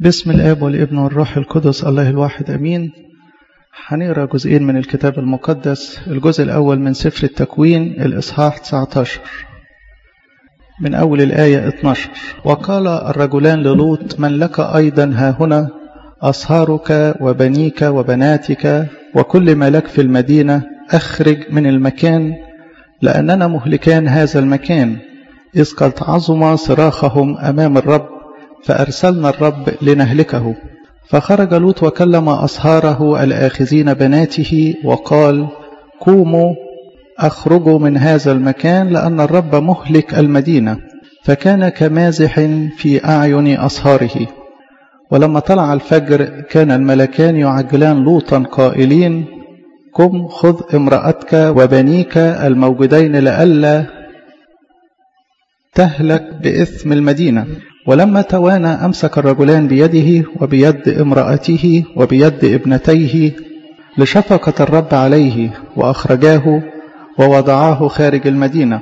باسم الآب والابن والروح القدس الله الواحد أمين هنقرا جزئين من الكتاب المقدس الجزء الأول من سفر التكوين الإصحاح 19 من أول الآية 12 وقال الرجلان للوط من لك أيضا ها هنا أصهارك وبنيك وبناتك وكل ما لك في المدينة أخرج من المكان لأننا مهلكان هذا المكان إذ قد عظم صراخهم أمام الرب فأرسلنا الرب لنهلكه فخرج لوط وكلم أصهاره الآخذين بناته وقال قوموا أخرجوا من هذا المكان لأن الرب مهلك المدينة فكان كمازح في أعين أصهاره ولما طلع الفجر كان الملكان يعجلان لوطا قائلين قم خذ امرأتك وبنيك الموجودين لئلا تهلك بإثم المدينة ولما توانى أمسك الرجلان بيده وبيد امرأته وبيد ابنتيه لشفقة الرب عليه وأخرجاه ووضعاه خارج المدينة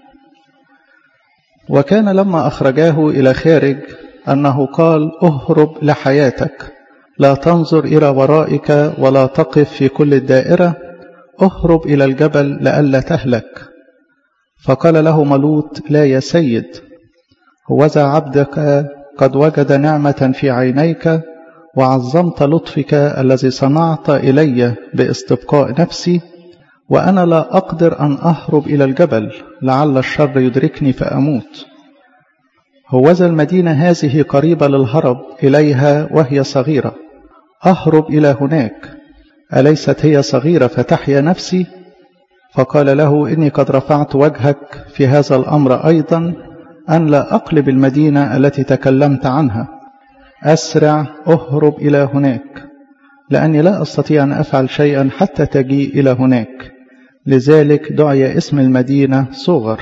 وكان لما أخرجاه إلى خارج أنه قال اهرب لحياتك لا تنظر إلى ورائك ولا تقف في كل الدائرة اهرب إلى الجبل لئلا تهلك فقال له ملوط لا يا سيد هوذا عبدك قد وجد نعمة في عينيك وعظمت لطفك الذي صنعت إلي باستبقاء نفسي وأنا لا أقدر أن أهرب إلى الجبل لعل الشر يدركني فأموت هوذا المدينة هذه قريبة للهرب إليها وهي صغيرة أهرب إلى هناك أليست هي صغيرة فتحيا نفسي فقال له إني قد رفعت وجهك في هذا الأمر أيضا أن لا أقلب المدينة التي تكلمت عنها أسرع أهرب إلى هناك لأني لا أستطيع أن أفعل شيئا حتى تجيء إلى هناك لذلك دعي اسم المدينة صغر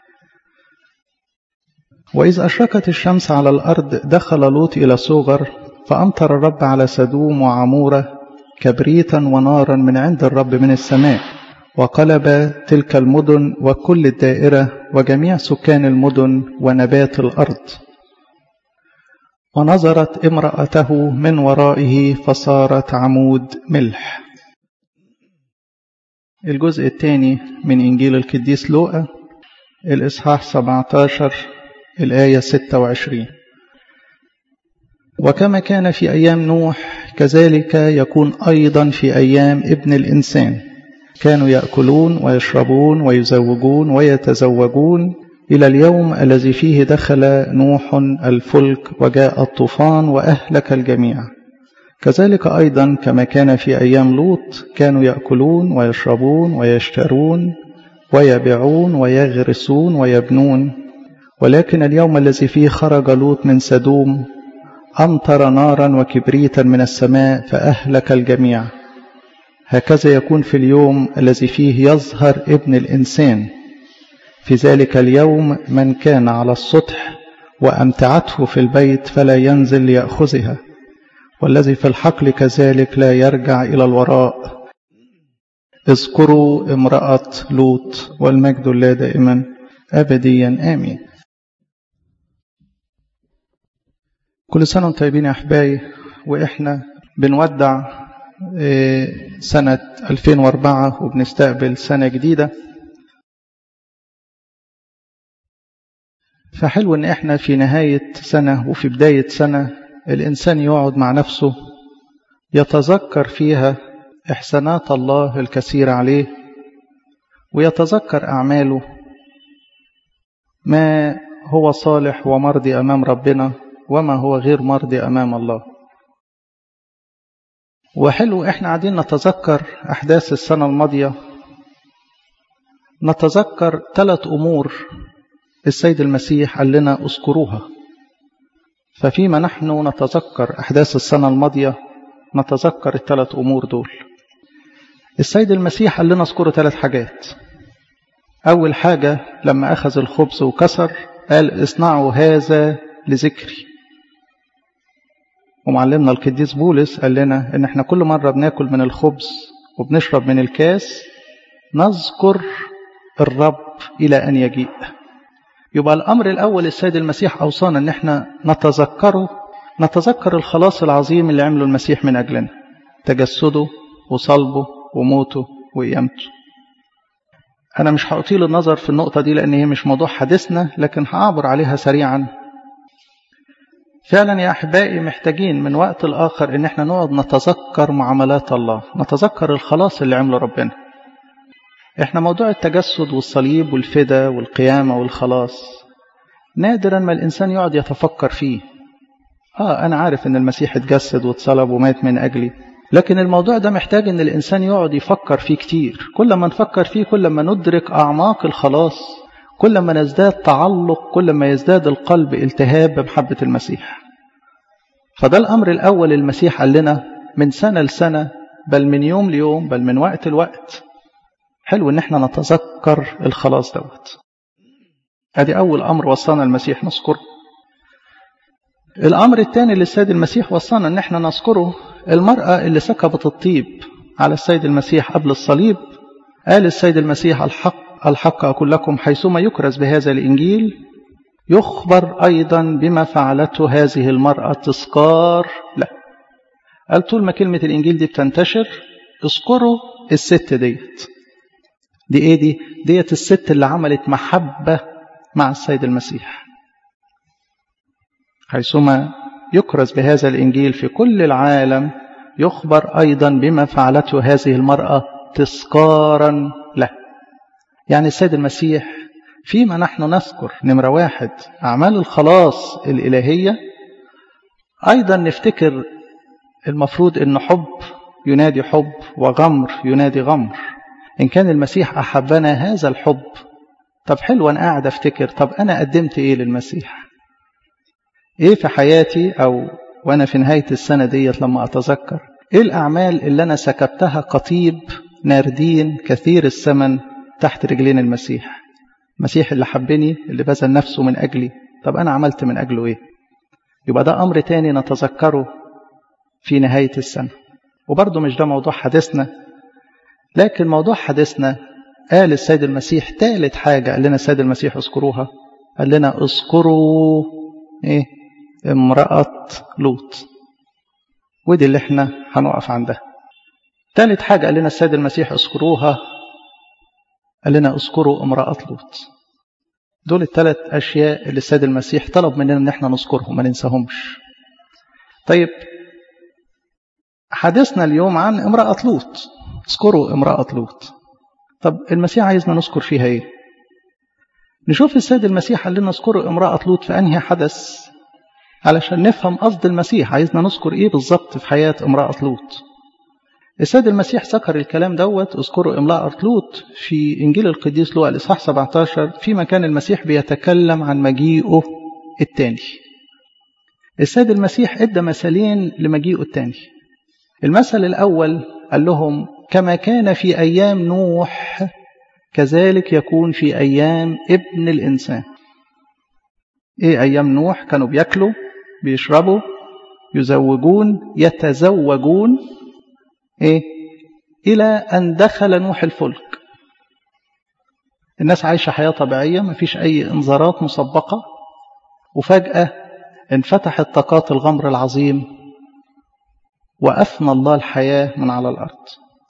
وإذ أشرقت الشمس على الأرض دخل لوط إلى صغر فأمطر الرب على سدوم وعمورة كبريتا ونارا من عند الرب من السماء وقلب تلك المدن وكل الدائرة وجميع سكان المدن ونبات الأرض ونظرت امرأته من ورائه فصارت عمود ملح الجزء الثاني من إنجيل القديس لوقا الإصحاح 17 الآية 26 وكما كان في أيام نوح كذلك يكون أيضا في أيام ابن الإنسان كانوا يأكلون ويشربون ويزوجون ويتزوجون إلى اليوم الذي فيه دخل نوح الفلك وجاء الطوفان وأهلك الجميع كذلك أيضا كما كان في أيام لوط كانوا يأكلون ويشربون ويشترون ويبيعون ويغرسون ويبنون ولكن اليوم الذي فيه خرج لوط من سدوم أمطر نارا وكبريتا من السماء فأهلك الجميع هكذا يكون في اليوم الذي فيه يظهر ابن الإنسان في ذلك اليوم من كان على السطح وأمتعته في البيت فلا ينزل ليأخذها والذي في الحقل كذلك لا يرجع إلى الوراء اذكروا امرأة لوط والمجد الله دائما أبديا آمين كل سنة وانتم طيبين يا أحبائي وإحنا بنودع سنة 2004 وبنستقبل سنة جديدة فحلو ان احنا في نهاية سنة وفي بداية سنة الإنسان يقعد مع نفسه يتذكر فيها إحسانات الله الكثيرة عليه ويتذكر أعماله ما هو صالح ومرضي أمام ربنا وما هو غير مرضي أمام الله وحلو احنا قاعدين نتذكر أحداث السنة الماضية نتذكر ثلاث أمور السيد المسيح قال لنا اذكروها ففيما نحن نتذكر أحداث السنة الماضية نتذكر الثلاث أمور دول السيد المسيح قال لنا اذكروا ثلاث حاجات أول حاجة لما أخذ الخبز وكسر قال اصنعوا هذا لذكري ومعلمنا القديس بولس قال لنا ان احنا كل مرة بناكل من الخبز وبنشرب من الكاس نذكر الرب إلى أن يجيء يبقى الأمر الأول السيد المسيح أوصانا ان احنا نتذكره نتذكر الخلاص العظيم اللي عمله المسيح من أجلنا تجسده وصلبه وموته وقيامته أنا مش هأطيل النظر في النقطة دي لأن هي مش موضوع حديثنا لكن هعبر عليها سريعا فعلا يا أحبائي محتاجين من وقت الآخر إن احنا نقعد نتذكر معاملات الله نتذكر الخلاص اللي عمله ربنا احنا موضوع التجسد والصليب والفدا والقيامة والخلاص نادرا ما الإنسان يقعد يتفكر فيه آه أنا عارف إن المسيح اتجسد واتصلب ومات من أجلي لكن الموضوع ده محتاج إن الإنسان يقعد يفكر فيه كتير كل ما نفكر فيه كل ما ندرك أعماق الخلاص كل ما نزداد تعلق كل ما يزداد القلب التهاب بمحبة المسيح فده الأمر الأول المسيح قال لنا من سنة لسنة بل من يوم ليوم بل من وقت لوقت حلو ان احنا نتذكر الخلاص دوت ادي اول امر وصانا المسيح نذكره الامر الثاني اللي السيد المسيح وصانا ان احنا نذكره المرأة اللي سكبت الطيب على السيد المسيح قبل الصليب قال السيد المسيح الحق الحق أقول لكم حيثما يكرز بهذا الإنجيل يخبر أيضا بما فعلته هذه المرأة تذكار له قال طول ما كلمة الإنجيل دي بتنتشر اذكروا الست ديت دي ايه دي ديت الست اللي عملت محبة مع السيد المسيح حيثما يكرز بهذا الإنجيل في كل العالم يخبر أيضا بما فعلته هذه المرأة تذكارا له يعني السيد المسيح فيما نحن نذكر نمرة واحد أعمال الخلاص الإلهية أيضا نفتكر المفروض أن حب ينادي حب وغمر ينادي غمر إن كان المسيح أحبنا هذا الحب طب حلو أنا قاعد أفتكر طب أنا قدمت إيه للمسيح إيه في حياتي أو وأنا في نهاية السنة ديت لما أتذكر إيه الأعمال اللي أنا سكبتها قطيب ناردين كثير الثمن تحت رجلين المسيح المسيح اللي حبني اللي بذل نفسه من أجلي طب أنا عملت من أجله إيه يبقى ده أمر تاني نتذكره في نهاية السنة وبرضه مش ده موضوع حديثنا لكن موضوع حديثنا قال السيد المسيح ثالث حاجة قال لنا السيد المسيح اذكروها قال لنا اذكروا ايه امرأة لوط ودي اللي احنا هنقف عندها ثالث حاجة قال لنا السيد المسيح اذكروها قال لنا اذكروا امرأة لوط دول الثلاث أشياء اللي السيد المسيح طلب مننا ان احنا نذكرهم ما ننساهمش طيب حديثنا اليوم عن امرأة لوط اذكروا امرأة لوط طب المسيح عايزنا نذكر فيها ايه نشوف السيد المسيح قال لنا اذكروا امرأة لوط في انهي حدث علشان نفهم قصد المسيح عايزنا نذكر ايه بالظبط في حياة امرأة لوط السيد المسيح ذكر الكلام دوت اذكروا امرأة لوط في انجيل القديس لوقا الاصحاح 17 في مكان المسيح بيتكلم عن مجيئه الثاني السيد المسيح ادى مثالين لمجيئه الثاني المثل الاول قال لهم كما كان في أيام نوح كذلك يكون في أيام ابن الإنسان إيه أيام نوح كانوا بيأكلوا بيشربوا يزوجون يتزوجون إيه إلى أن دخل نوح الفلك الناس عايشة حياة طبيعية ما فيش أي انذارات مسبقة وفجأة انفتحت طاقات الغمر العظيم وأفنى الله الحياة من على الأرض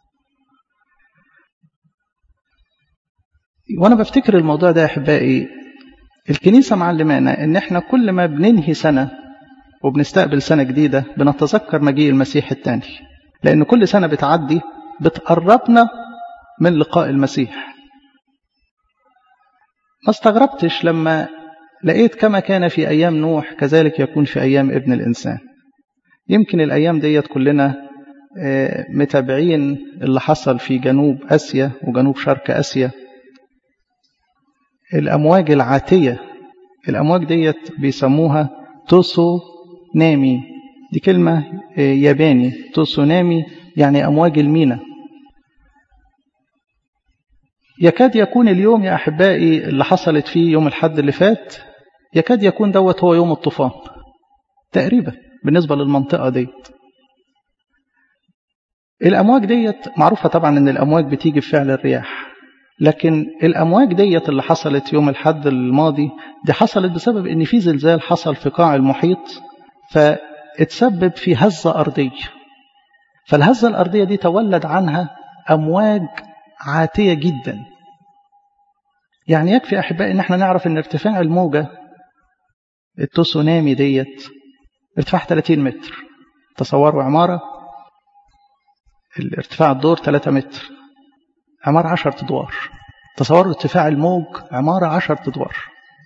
وانا بفتكر الموضوع ده يا احبائي الكنيسه معلمانا ان احنا كل ما بننهي سنه وبنستقبل سنه جديده بنتذكر مجيء المسيح الثاني لان كل سنه بتعدي بتقربنا من لقاء المسيح ما استغربتش لما لقيت كما كان في ايام نوح كذلك يكون في ايام ابن الانسان يمكن الايام ديت كلنا متابعين اللي حصل في جنوب اسيا وجنوب شرق اسيا الأمواج العاتية الأمواج ديت بيسموها توسو نامي دي كلمة ياباني توسو نامي يعني أمواج المينا يكاد يكون اليوم يا أحبائي اللي حصلت فيه يوم الحد اللي فات يكاد يكون دوت هو يوم الطوفان تقريبا بالنسبة للمنطقة ديت الأمواج ديت معروفة طبعا أن الأمواج بتيجي بفعل الرياح لكن الأمواج ديت اللي حصلت يوم الحد الماضي دي حصلت بسبب أن في زلزال حصل في قاع المحيط اتسبب في هزة أرضية فالهزة الأرضية دي تولد عنها أمواج عاتية جدا يعني يكفي أحبائي إن احنا نعرف إن ارتفاع الموجة التسونامي ديت ارتفاع 30 متر تصوروا عمارة الارتفاع الدور 3 متر عمارة 10 أدوار تصوروا ارتفاع الموج عمارة 10 أدوار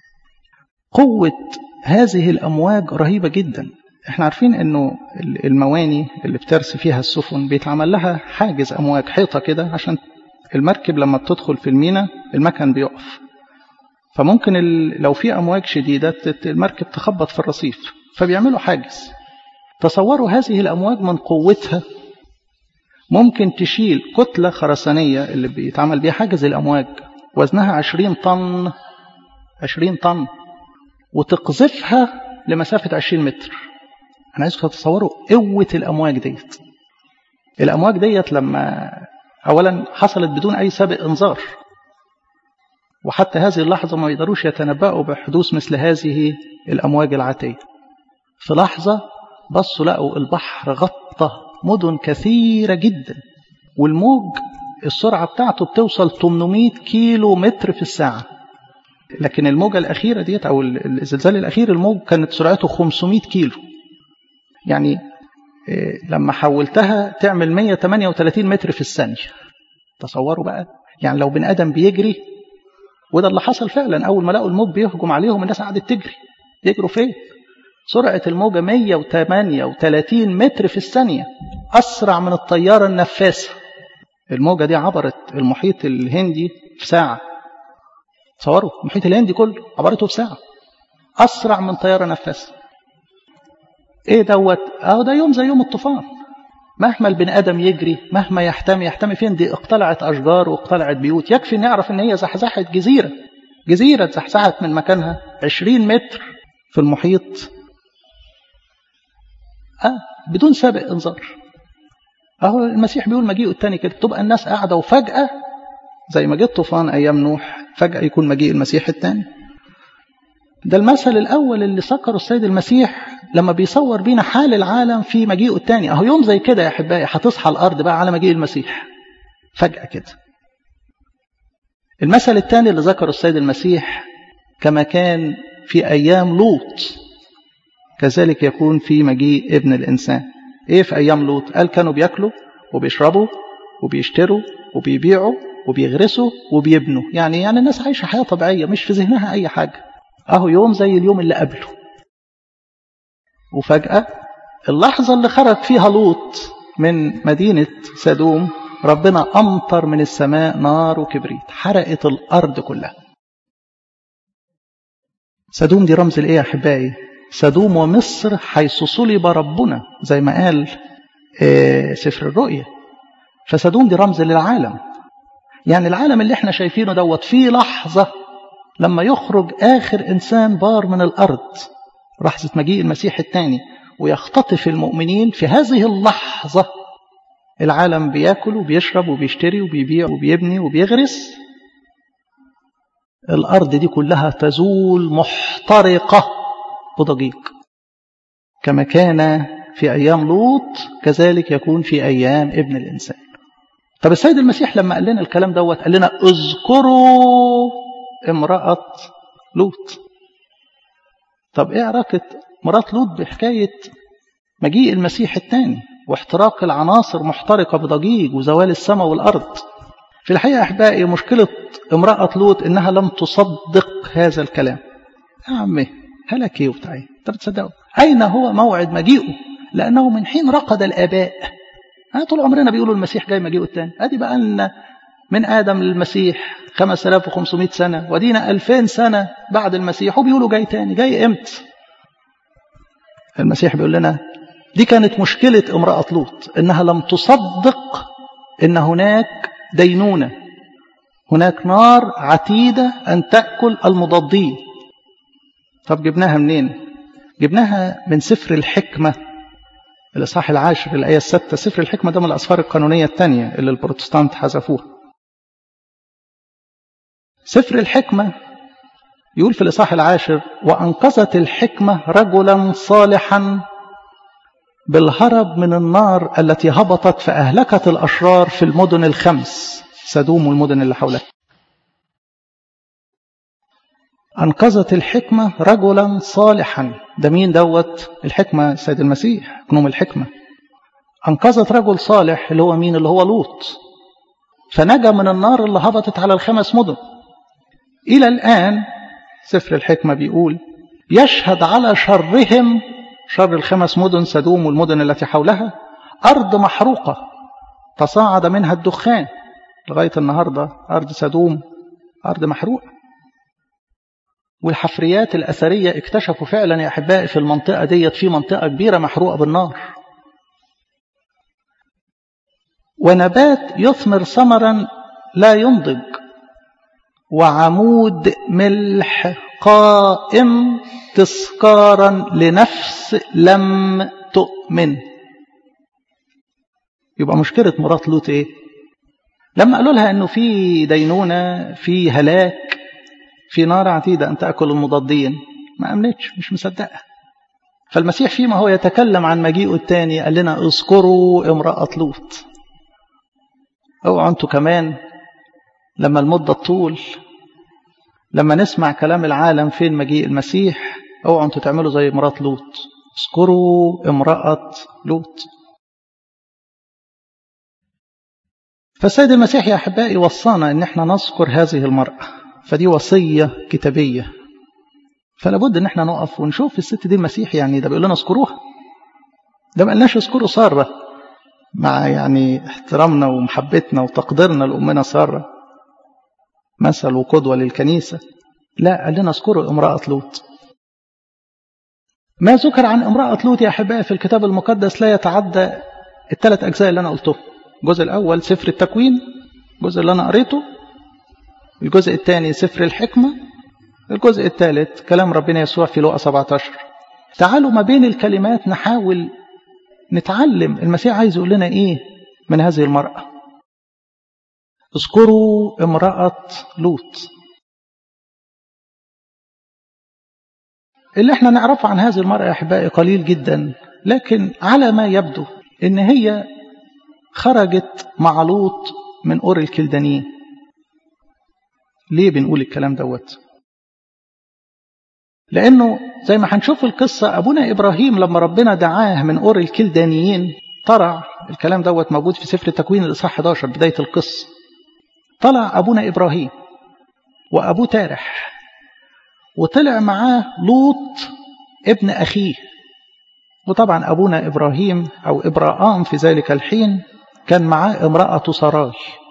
قوة هذه الأمواج رهيبة جدا احنا عارفين انه المواني اللي بترسي فيها السفن بيتعمل لها حاجز امواج حيطة كده عشان المركب لما بتدخل في المينا المكن بيقف فممكن لو في امواج شديدة المركب تخبط في الرصيف فبيعملوا حاجز تصوروا هذه الامواج من قوتها ممكن تشيل كتلة خرسانية اللي بيتعمل بيها حاجز الامواج وزنها 20 طن 20 طن وتقذفها لمسافة 20 متر أنا عايزكم تتصوروا قوة الأمواج ديت الأمواج ديت لما أولا حصلت بدون أي سابق إنذار وحتى هذه اللحظة ما يقدروش يتنبأوا بحدوث مثل هذه الأمواج العاتية في لحظة بصوا لقوا البحر غطى مدن كثيرة جدا والموج السرعة بتاعته بتوصل 800 كيلو متر في الساعة لكن الموجة الأخيرة ديت أو الزلزال الأخير الموج كانت سرعته 500 كيلو يعني لما حولتها تعمل 138 متر في الثانية تصوروا بقى يعني لو بني آدم بيجري وده اللي حصل فعلا أول ما لقوا الموج بيهجم عليهم الناس قعدت تجري يجروا فين سرعة الموجة 138 متر في الثانية أسرع من الطيارة النفاثة الموجة دي عبرت المحيط الهندي في ساعة تصوروا المحيط الهندي كله عبرته في ساعة أسرع من طيارة نفاثة ايه دوت اهو ده يوم زي يوم الطوفان مهما البني ادم يجري مهما يحتمي يحتمي فين دي اقتلعت اشجار واقتلعت بيوت يكفي نعرف ان هي زحزحت جزيره جزيره زحزحت من مكانها 20 متر في المحيط اه بدون سابق انذار اهو المسيح بيقول مجيئه التاني كده تبقى الناس قاعده وفجاه زي ما جه الطوفان ايام نوح فجاه يكون مجيء المسيح التاني ده المثل الاول اللي سكره السيد المسيح لما بيصور بينا حال العالم في مجيئه التاني اهو يوم زي كده يا احبائي هتصحى الارض بقى على مجيء المسيح فجأة كده المثل الثاني اللي ذكره السيد المسيح كما كان في ايام لوط كذلك يكون في مجيء ابن الانسان ايه في ايام لوط قال كانوا بياكلوا وبيشربوا وبيشتروا وبيبيعوا وبيغرسوا وبيبنوا يعني يعني الناس عايشه حياه طبيعيه مش في ذهنها اي حاجه اهو يوم زي اليوم اللي قبله وفجأة اللحظة اللي خرج فيها لوط من مدينة سدوم ربنا أمطر من السماء نار وكبريت حرقت الأرض كلها سدوم دي رمز الإيه يا أحبائي سدوم ومصر حيث صلب ربنا زي ما قال سفر الرؤيا فسدوم دي رمز للعالم يعني العالم اللي احنا شايفينه دوت في لحظة لما يخرج آخر إنسان بار من الأرض لحظة مجيء المسيح الثاني ويختطف المؤمنين في هذه اللحظة العالم بياكل وبيشرب وبيشتري وبيبيع وبيبني وبيغرس الأرض دي كلها تزول محترقة بضجيج كما كان في أيام لوط كذلك يكون في أيام ابن الإنسان طب السيد المسيح لما قال لنا الكلام دوت قال لنا اذكروا امرأة لوط طب ايه علاقة مرات لوط بحكاية مجيء المسيح الثاني واحتراق العناصر محترقة بضجيج وزوال السماء والأرض في الحقيقة أحبائي مشكلة امرأة لوط إنها لم تصدق هذا الكلام يا عمي هلك ايه وبتاع ايه انت بتصدقه أين هو موعد مجيئه لأنه من حين رقد الآباء أنا طول عمرنا بيقولوا المسيح جاي مجيئه الثاني أدي بقى لنا من آدم للمسيح 5500 سنة ودينا 2000 سنة بعد المسيح وبيقولوا جاي تاني جاي امتى المسيح بيقول لنا دي كانت مشكلة امرأة لوط انها لم تصدق ان هناك دينونة هناك نار عتيدة ان تأكل المضادين طب جبناها منين جبناها من سفر الحكمة الإصحاح العاشر الآية الستة سفر الحكمة ده من الأسفار القانونية الثانية اللي البروتستانت حذفوها سفر الحكمة يقول في الإصحاح العاشر وأنقذت الحكمة رجلا صالحا بالهرب من النار التي هبطت فأهلكت الأشرار في المدن الخمس سدوم والمدن اللي حولها أنقذت الحكمة رجلا صالحا ده مين دوت الحكمة سيد المسيح نوم الحكمة أنقذت رجل صالح اللي هو مين اللي هو لوط فنجا من النار اللي هبطت على الخمس مدن إلى الآن سفر الحكمة بيقول يشهد على شرهم شر الخمس مدن سدوم والمدن التي حولها أرض محروقة تصاعد منها الدخان لغاية النهاردة أرض سدوم أرض محروقة والحفريات الأثرية اكتشفوا فعلا يا أحبائي في المنطقة ديت في منطقة كبيرة محروقة بالنار ونبات يثمر ثمرا لا ينضج وعمود ملح قائم تذكارا لنفس لم تؤمن يبقى مشكلة مرات لوط ايه لما قالوا لها انه في دينونة في هلاك في نار عتيدة ان تأكل المضادين ما امنتش مش مصدقة فالمسيح فيما هو يتكلم عن مجيئه الثاني قال لنا اذكروا امرأة لوط اوعوا انتوا كمان لما المدة تطول لما نسمع كلام العالم فين مجيء المسيح اوعوا انتوا تعملوا زي مرات لوط اذكروا امرأة لوط فالسيد المسيح يا أحبائي وصانا أن احنا نذكر هذه المرأة فدي وصية كتابية فلا بد أن احنا نقف ونشوف الست دي المسيح يعني ده بيقول لنا اذكروها ده ما قلناش اذكروا سارة مع يعني احترامنا ومحبتنا وتقديرنا لأمنا سارة مثل وقدوة للكنيسة لا قال لنا اذكروا امرأة لوط ما ذكر عن امرأة لوط يا أحبائي في الكتاب المقدس لا يتعدى الثلاث أجزاء اللي أنا قلتهم الجزء الأول سفر التكوين الجزء اللي أنا قريته الجزء الثاني سفر الحكمة الجزء الثالث كلام ربنا يسوع في لوقا 17 تعالوا ما بين الكلمات نحاول نتعلم المسيح عايز يقول لنا إيه من هذه المرأة اذكروا امرأة لوط اللي احنا نعرفه عن هذه المرأة يا أحبائي قليل جدا لكن على ما يبدو ان هي خرجت مع لوط من أور الكلدانيين ليه بنقول الكلام دوت لأنه زي ما هنشوف القصة أبونا إبراهيم لما ربنا دعاه من أور الكلدانيين طلع الكلام دوت موجود في سفر التكوين الإصحاح 11 بداية القصة طلع أبونا إبراهيم وأبوه تارح وطلع معاه لوط ابن أخيه وطبعا أبونا إبراهيم أو إبراهام في ذلك الحين كان معاه امرأة سراي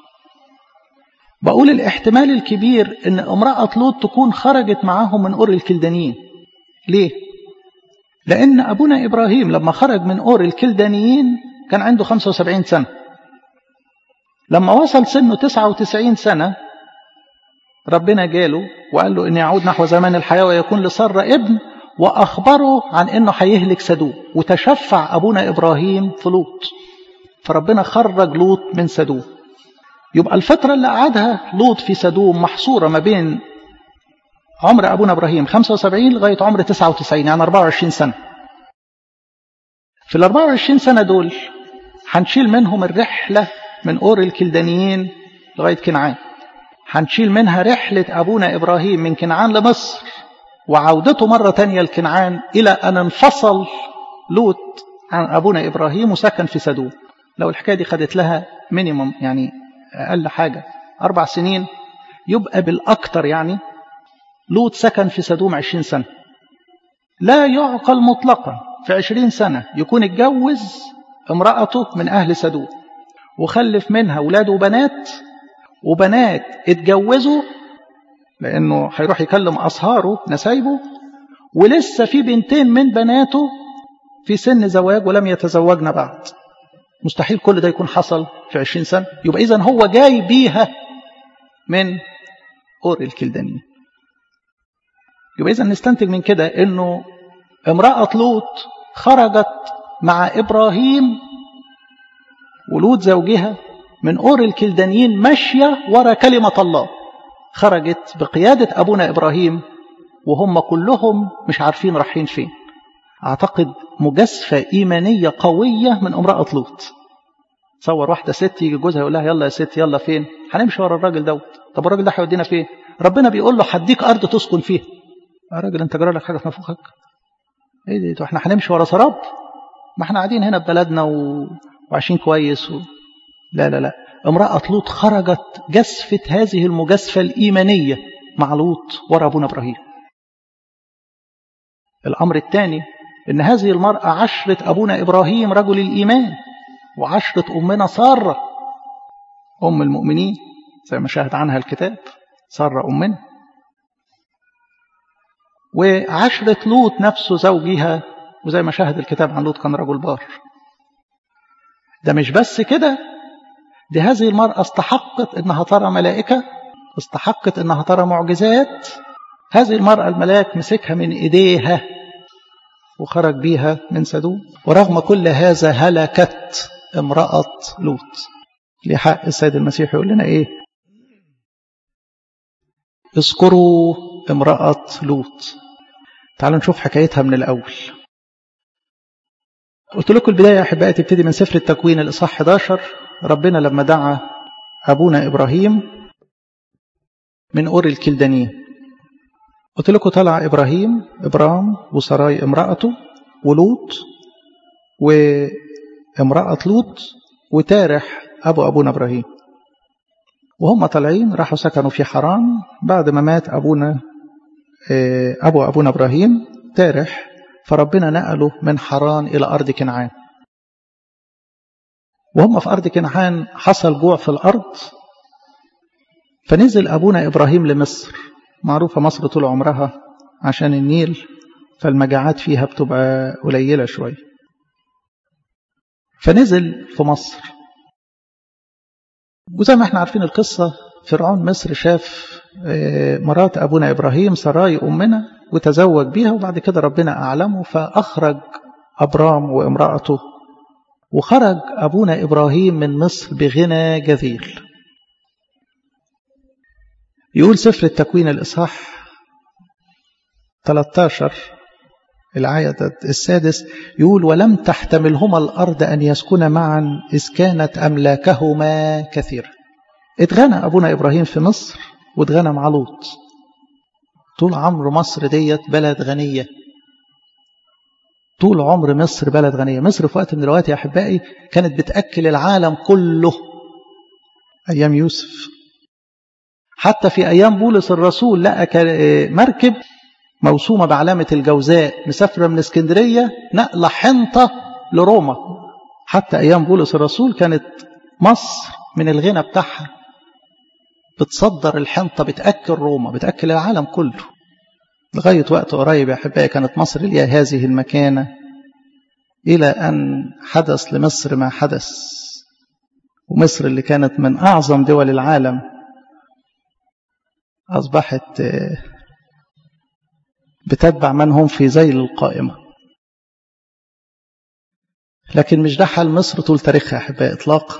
بقول الاحتمال الكبير ان امرأة لوط تكون خرجت معاهم من أور الكلدانيين ليه؟ لأن أبونا إبراهيم لما خرج من أور الكلدانيين كان عنده 75 سنة لما وصل سنه 99 سنة ربنا جاله وقال له إن يعود نحو زمان الحياة ويكون لسارة ابن وأخبره عن إنه هيهلك سدوم وتشفع أبونا إبراهيم في لوط فربنا خرج لوط من سدوم يبقى الفترة اللي قعدها لوط في سدوم محصورة ما بين عمر أبونا إبراهيم 75 لغاية عمر 99 يعني 24 سنة في ال 24 سنة دول هنشيل منهم الرحلة من أور الكلدانيين لغاية كنعان هنشيل منها رحلة أبونا إبراهيم من كنعان لمصر وعودته مرة تانية لكنعان إلى أن انفصل لوط عن أبونا إبراهيم وسكن في سدوم لو الحكاية دي خدت لها مينيموم يعني أقل حاجة أربع سنين يبقى بالأكتر يعني لوط سكن في سدوم عشرين سنة لا يعقل مطلقا في عشرين سنة يكون اتجوز امرأته من أهل سدوم وخلف منها ولاد وبنات وبنات اتجوزوا لأنه هيروح يكلم أصهاره نسايبه ولسه في بنتين من بناته في سن زواج ولم يتزوجن بعد مستحيل كل ده يكون حصل في عشرين سنة يبقى إذن هو جاي بيها من أور الكلدانيين يبقى إذن نستنتج من كده أنه امرأة لوط خرجت مع إبراهيم ولوط زوجها من أور الكلدانيين ماشية ورا كلمة الله خرجت بقيادة أبونا إبراهيم وهم كلهم مش عارفين رايحين فين أعتقد مجازفة إيمانية قوية من امرأة لوط تصور واحدة ست يجي جوزها يقول لها يلا يا ست يلا فين هنمشي ورا الراجل دوت طب الراجل ده هيودينا فين ربنا بيقول له هديك أرض تسكن فيها يا راجل أنت جرى لك حاجة في نفوخك ايه دي احنا هنمشي ورا سراب ما احنا قاعدين هنا في بلدنا و... وعايشين كويس و... لا لا لا امرأة لوط خرجت جسفة هذه المجازفة الإيمانية مع لوط ورا أبونا إبراهيم الأمر الثاني إن هذه المرأة عشرة أبونا إبراهيم رجل الإيمان وعشرة أمنا سارة أم المؤمنين زي ما شاهد عنها الكتاب سارة أمنا وعشرة لوط نفسه زوجها وزي ما شاهد الكتاب عن لوط كان رجل بار ده مش بس كده دي هذه المرأة استحقت انها ترى ملائكة استحقت انها ترى معجزات هذه المرأة الملاك مسكها من ايديها وخرج بيها من سدوم ورغم كل هذا هلكت امرأة لوط لحق السيد المسيح يقول لنا ايه اذكروا امرأة لوط تعالوا نشوف حكايتها من الأول قلت لكم البداية يا أحبائي تبتدي من سفر التكوين الإصحاح 11 ربنا لما دعا أبونا إبراهيم من أور الكلدانيين قلت لكم طلع إبراهيم إبرام وسراي امرأته ولوط وامرأة لوط وتارح أبو أبونا إبراهيم وهم طالعين راحوا سكنوا في حران بعد ما مات أبونا أبو أبونا إبراهيم تارح فربنا نقله من حران إلى أرض كنعان وهم في أرض كنعان حصل جوع في الأرض فنزل أبونا إبراهيم لمصر معروفة مصر طول عمرها عشان النيل فالمجاعات فيها بتبقى قليلة شوية فنزل في مصر وزي ما احنا عارفين القصة فرعون مصر شاف مرات أبونا إبراهيم سراي أمنا وتزوج بيها وبعد كده ربنا أعلمه فأخرج أبرام وامرأته وخرج أبونا إبراهيم من مصر بغنى جذيل يقول سفر التكوين الإصحاح 13 الآية السادس يقول ولم تحتملهما الأرض أن يسكن معا إذ كانت أملاكهما كثيرة اتغنى أبونا إبراهيم في مصر واتغنى مع لوط طول عمر مصر ديت بلد غنية طول عمر مصر بلد غنية مصر في وقت من الأوقات يا أحبائي كانت بتأكل العالم كله أيام يوسف حتى في أيام بولس الرسول لقى مركب موسومة بعلامة الجوزاء مسافرة من اسكندرية نقلة حنطة لروما حتى أيام بولس الرسول كانت مصر من الغنى بتاعها بتصدر الحنطة بتأكل روما بتأكل العالم كله لغاية وقت قريب يا أحبائي كانت مصر ليها هذه المكانة إلى أن حدث لمصر ما حدث ومصر اللي كانت من أعظم دول العالم أصبحت بتتبع من هم في ذيل القائمة لكن مش ده حال مصر طول تاريخها أحبائي إطلاقا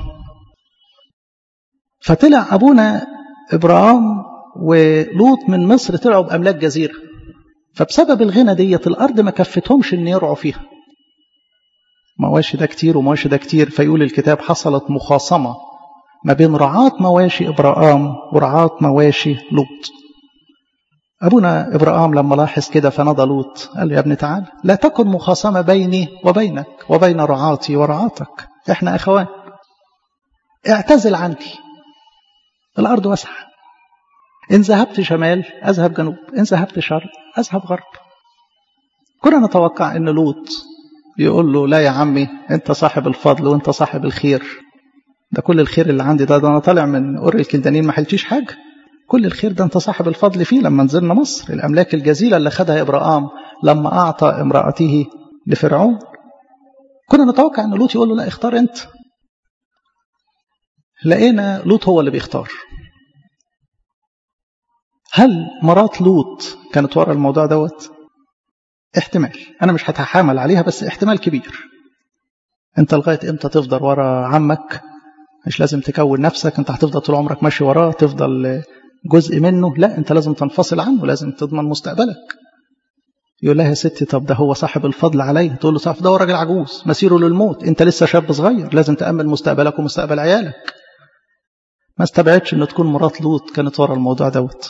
فطلع أبونا إبراهيم ولوط من مصر طلعوا بأملاك جزيرة فبسبب الغنى ديت الأرض ما كفتهمش إن يرعوا فيها مواشي ده كتير ومواشي ده كتير فيقول الكتاب حصلت مخاصمة ما بين رعاة مواشي إبراهام ورعاة مواشي لوط أبونا إبراهام لما لاحظ كده فنادى لوط قال له يا ابن تعال لا تكن مخاصمة بيني وبينك وبين رعاتي ورعاتك احنا أخوان اعتزل عني الأرض واسعة إن ذهبت شمال أذهب جنوب إن ذهبت شرق أذهب غرب كنا نتوقع أن لوط يقول له لا يا عمي أنت صاحب الفضل وأنت صاحب الخير ده كل الخير اللي عندي ده, ده أنا طالع من قر الكلدانين ما حلتيش حاجة كل الخير ده أنت صاحب الفضل فيه لما نزلنا مصر الأملاك الجزيلة اللي خدها إبراهام لما أعطى امرأته لفرعون كنا نتوقع أن لوط يقول له لا اختار أنت لقينا لوط هو اللي بيختار هل مرات لوط كانت ورا الموضوع دوت احتمال انا مش هتحامل عليها بس احتمال كبير انت لغايه امتى تفضل ورا عمك مش لازم تكون نفسك انت هتفضل طول عمرك ماشي وراه تفضل جزء منه لا انت لازم تنفصل عنه لازم تضمن مستقبلك يقول لها يا ستي طب ده هو صاحب الفضل علي تقول له صاحب ده هو راجل عجوز مسيره للموت انت لسه شاب صغير لازم تأمن مستقبلك ومستقبل عيالك ما استبعدش ان تكون مرات لوط كانت ورا الموضوع دوت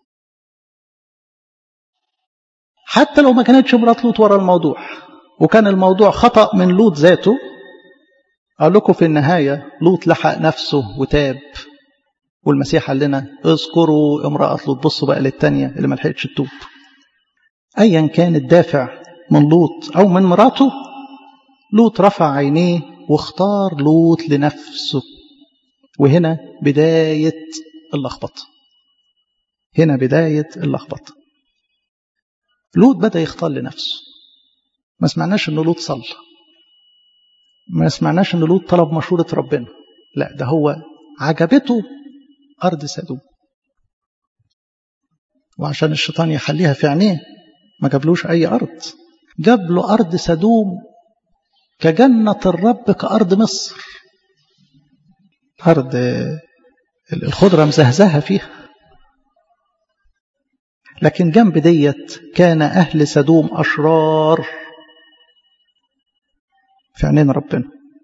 حتى لو ما كانتش مرات لوط ورا الموضوع وكان الموضوع خطأ من لوط ذاته أقول لكم في النهاية لوط لحق نفسه وتاب والمسيح قال لنا اذكروا امرأة لوط بصوا بقى للتانية اللي ما لحقتش تتوب أيا كان الدافع من لوط أو من مراته لوط رفع عينيه واختار لوط لنفسه وهنا بداية اللخبطة هنا بداية اللخبطة لوط بدأ يختار لنفسه ما سمعناش ان لوط صلى ما سمعناش ان لوط طلب مشورة ربنا لا ده هو عجبته أرض سدوم وعشان الشيطان يخليها في عينيه ما جابلوش أي أرض جاب له أرض سدوم كجنة الرب كأرض مصر أرض الخضرة مزهزهة فيها لكن جنب ديت كان أهل سدوم أشرار في عينين ربنا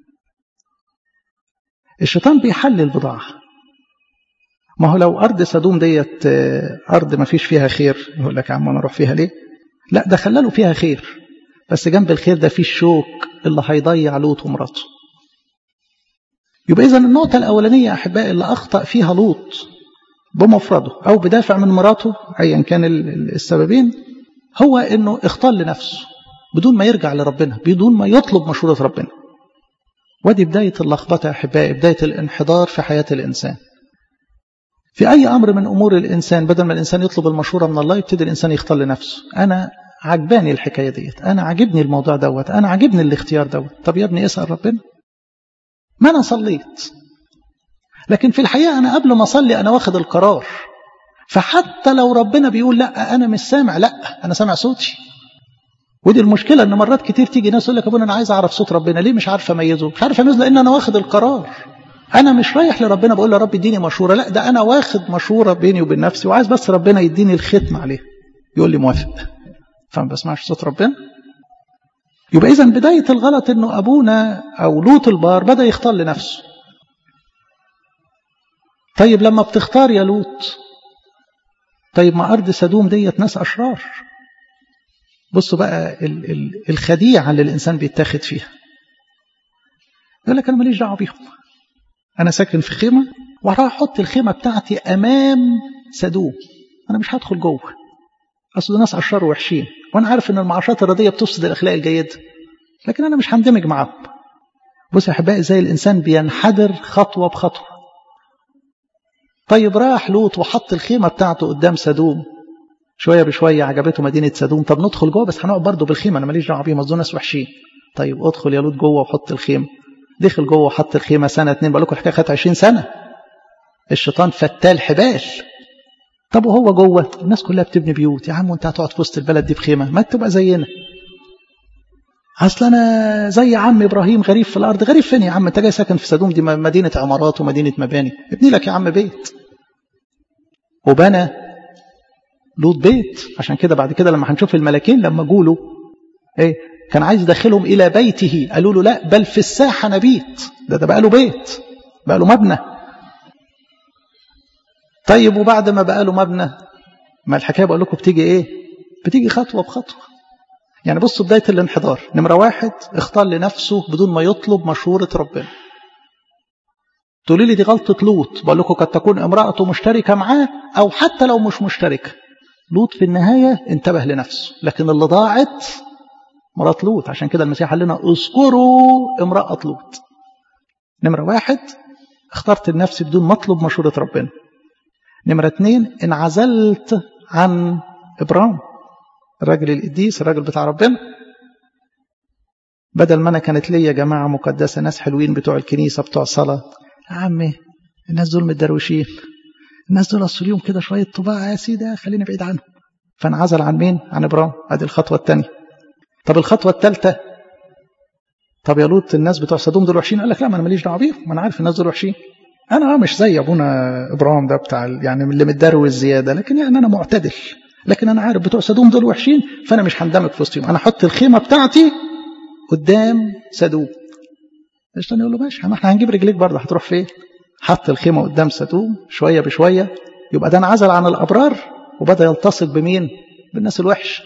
الشيطان بيحلل بضاعة ما هو لو أرض سدوم ديت أرض ما فيش فيها خير يقول لك يا عم أنا أروح فيها ليه لا ده خلاله فيها خير بس جنب الخير ده فيه الشوك اللي هيضيع لوط ومراته يبقى إذا النقطة الأولانية أحبائي اللي أخطأ فيها لوط بمفرده أو بدافع من مراته أيا كان السببين هو إنه اختار لنفسه بدون ما يرجع لربنا بدون ما يطلب مشورة ربنا ودي بداية اللخبطة يا أحبائي بداية الانحدار في حياة الإنسان في أي أمر من أمور الإنسان بدل ما الإنسان يطلب المشورة من الله يبتدي الإنسان يختار لنفسه أنا عجباني الحكاية ديت أنا عجبني الموضوع دوت أنا عجبني الاختيار دوت طب يا ابني اسأل ربنا ما أنا صليت لكن في الحقيقة أنا قبل ما أصلي أنا واخد القرار فحتى لو ربنا بيقول لا أنا مش سامع لا أنا سامع صوتي ودي المشكلة إن مرات كتير تيجي ناس يقول لك أبونا أنا عايز أعرف صوت ربنا ليه مش عارف أميزه مش عارف أميزه لأن أنا واخد القرار أنا مش رايح لربنا بقول له رب اديني مشورة لا ده أنا واخد مشورة بيني وبين نفسي وعايز بس ربنا يديني الختم عليه يقول لي موافق فما بسمعش صوت ربنا يبقى إذا بداية الغلط إنه أبونا أو لوط البار بدأ يختار لنفسه طيب لما بتختار يا لوط طيب ما أرض سدوم ديت ناس أشرار بصوا بقى ال ال الخديعة اللي الإنسان بيتاخد فيها يقول لك أنا ماليش دعوة بيهم أنا ساكن في خيمة وراح أحط الخيمة بتاعتي أمام سدوم أنا مش هدخل جوه أصل ناس أشرار وحشين وأنا عارف إن المعاشات الردية بتفسد الأخلاق الجيدة لكن أنا مش هندمج معاهم بص يا أحبائي زي الإنسان بينحدر خطوة بخطوة طيب راح لوط وحط الخيمة بتاعته قدام سدوم شوية بشوية عجبته مدينة سدوم طب ندخل جوه بس هنقعد برضه بالخيمة أنا ماليش دعوة بيهم أصل ناس وحشين طيب ادخل يا لوط جوه وحط الخيمة دخل جوه وحط الخيمة سنة اتنين بقول لكم الحكاية خدت 20 سنة الشيطان فتال حبال طب وهو جوه الناس كلها بتبني بيوت يا عم وانت هتقعد في وسط البلد دي بخيمة ما تبقى زينا اصل انا زي عم ابراهيم غريب في الارض غريب فين يا عم انت جاي ساكن في سدوم دي مدينة عمارات ومدينة مباني ابني لك يا عم بيت وبنى لوط بيت عشان كده بعد كده لما هنشوف الملاكين لما جولوا ايه كان عايز يدخلهم الى بيته قالوا له لا بل في الساحه نبيت ده ده بقى له بيت بقى له مبنى طيب وبعد ما بقى له مبنى ما الحكايه بقول لكم بتيجي ايه بتيجي خطوه بخطوه يعني بصوا بدايه الانحدار نمره واحد اختار لنفسه بدون ما يطلب مشوره ربنا تقولي لي دي غلطه لوط بقول لكم قد تكون امراته مشتركه معاه او حتى لو مش مشتركه لوط في النهايه انتبه لنفسه لكن اللي ضاعت مرات لوط عشان كده المسيح قال لنا اذكروا امرأة لوط نمرة واحد اخترت النفس بدون ما اطلب مشورة ربنا نمرة اتنين انعزلت عن إبرام الراجل القديس الراجل بتاع ربنا بدل ما أنا كانت ليا جماعة مقدسة ناس حلوين بتوع الكنيسة بتوع صلاة يا عمي الناس دول متدروشين الناس دول أصل اليوم كده شوية طباع يا سيدي خليني بعيد عنهم فانعزل عن مين؟ عن إبرام هذه الخطوة الثانية طب الخطوة الثالثة طب يا لوط الناس بتوع سدوم دول وحشين قال لك لا ما انا ماليش دعوه بيهم ما انا عارف الناس دول وحشين انا مش زي ابونا ابراهيم ده بتاع يعني اللي متدروز زياده لكن يعني انا معتدل لكن انا عارف بتوع سدوم دول وحشين فانا مش هندمج في وسطهم انا احط الخيمه بتاعتي قدام سدوم الشيطان يقول له ماشي ما احنا هنجيب رجليك برضه هتروح فين حط الخيمه قدام سدوم شويه بشويه يبقى ده انعزل عن الابرار وبدا يلتصق بمين بالناس الوحش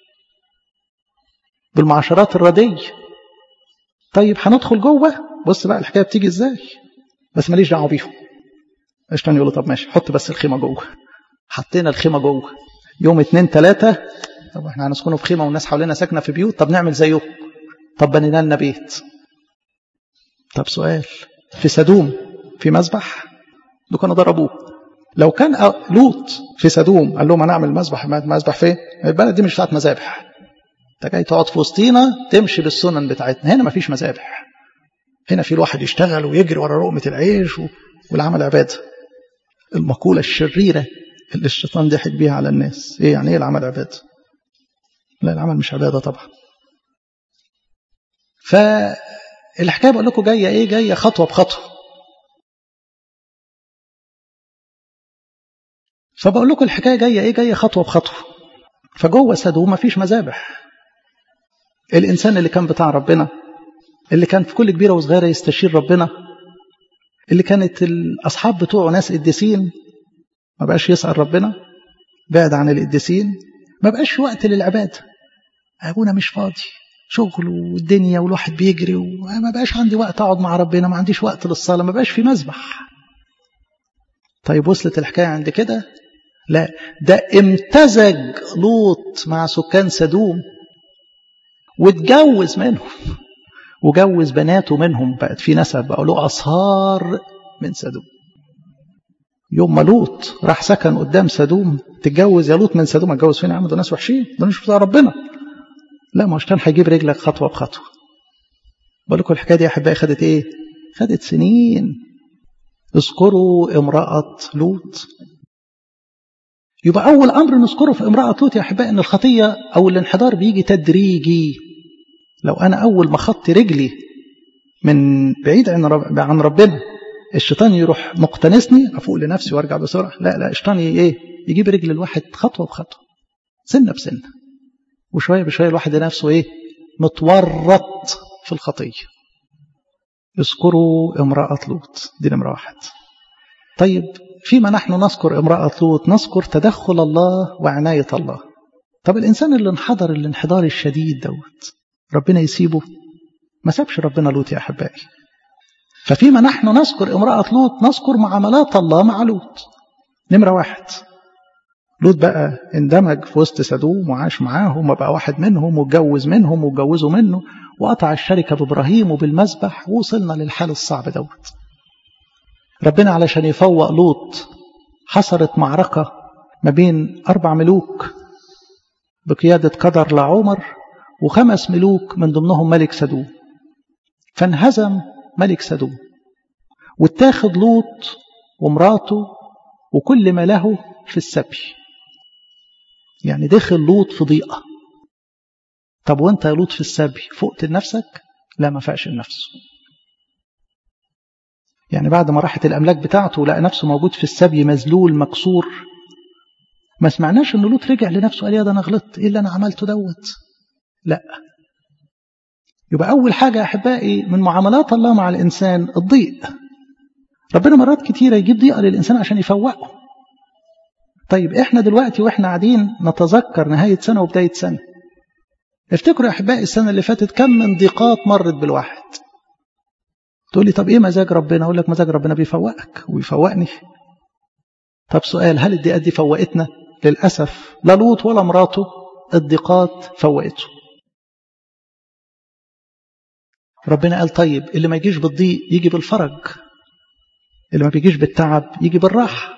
بالمعاشرات الرديه طيب هندخل جوه بص بقى الحكايه بتيجي ازاي بس ماليش دعوه بيهم الشيطان يقول له طب ماشي حط بس الخيمه جوه حطينا الخيمه جوه يوم اتنين تلاته طب احنا هنسكنوا في خيمه والناس حوالينا ساكنه في بيوت طب نعمل زيهم طب بنينا لنا بيت طب سؤال في سدوم في مذبح دول كانوا ضربوه لو كان لوط في سدوم قال لهم انا اعمل مذبح مذبح فين البلد دي مش بتاعت مذابح انت جاي تقعد في وسطينا تمشي بالسنن بتاعتنا هنا مفيش مذابح هنا في الواحد يشتغل ويجري ورا لقمه العيش والعمل عباده المقوله الشريره اللي الشيطان ضحك بيها على الناس ايه يعني ايه العمل عباده لا العمل مش عباده طبعا فالحكايه بقول لكم جايه ايه جايه خطوه بخطوه فبقول لكم الحكايه جايه ايه جايه خطوه بخطوه فجوه سدوم مفيش مذابح الانسان اللي كان بتاع ربنا اللي كان في كل كبيره وصغيره يستشير ربنا اللي كانت الاصحاب بتوعه ناس قديسين ما بقاش يسأل ربنا بعد عن القديسين ما بقاش وقت للعباده ابونا مش فاضي شغل والدنيا والواحد بيجري وما بقاش عندي وقت اقعد مع ربنا ما عنديش وقت للصلاه ما بقاش في مذبح طيب وصلت الحكايه عند كده لا ده امتزج لوط مع سكان سدوم واتجوز منهم وجوز بناته منهم بقت في نسب بقوا له اصهار من سدوم يوم ما لوط راح سكن قدام سدوم تتجوز يا لوط من سدوم اتجوز فين يا عم دول ناس وحشين دول مش بتاع ربنا لا ما كان هيجيب رجلك خطوه بخطوه بقول لكم الحكايه دي يا احبائي خدت ايه؟ خدت سنين اذكروا امراه لوط يبقى اول امر نذكره في امراه لوط يا احبائي ان الخطيه او الانحدار بيجي تدريجي لو انا اول ما خدت رجلي من بعيد عن ربنا الشيطان يروح مقتنسني افوق لنفسي وارجع بسرعه لا لا الشيطان ايه يجيب رجل الواحد خطوه بخطوه سنه بسنه وشويه بشويه الواحد نفسه ايه متورط في الخطيه اذكروا امراه لوط دي نمره واحد طيب فيما نحن نذكر امراه لوط نذكر تدخل الله وعنايه الله طب الانسان اللي انحدر الانحدار الشديد دوت ربنا يسيبه ما سابش ربنا لوط يا احبائي ففيما نحن نذكر امرأة لوط نذكر معاملات الله مع لوط نمرة واحد لوط بقى اندمج في وسط سدوم وعاش معاهم وبقى واحد منهم واتجوز منهم واتجوزوا منه وقطع الشركة بإبراهيم وبالمذبح ووصلنا للحال الصعب دوت ربنا علشان يفوق لوط حصلت معركة ما بين أربع ملوك بقيادة قدر لعمر وخمس ملوك من ضمنهم ملك سدوم فانهزم ملك سدوم واتاخد لوط ومراته وكل ما له في السبي يعني دخل لوط في ضيقة طب وانت يا لوط في السبي فقت لنفسك لا ما فاقش لنفسه يعني بعد ما راحت الأملاك بتاعته لقى نفسه موجود في السبي مذلول مكسور ما سمعناش ان لوط رجع لنفسه قال يا ده انا غلطت ايه اللي انا عملته دوت لا يبقى أول حاجة يا أحبائي من معاملات الله مع الإنسان الضيق ربنا مرات كتيرة يجيب ضيقة للإنسان عشان يفوقه طيب إحنا دلوقتي وإحنا قاعدين نتذكر نهاية سنة وبداية سنة افتكروا يا أحبائي السنة اللي فاتت كم من ضيقات مرت بالواحد تقول لي طب إيه مزاج ربنا أقول لك مزاج ربنا بيفوقك ويفوقني طب سؤال هل الضيقات دي فوقتنا للأسف لا لوط ولا مراته الضيقات فوقته ربنا قال طيب اللي ما يجيش بالضيق يجي بالفرج اللي ما بيجيش بالتعب يجي بالراحة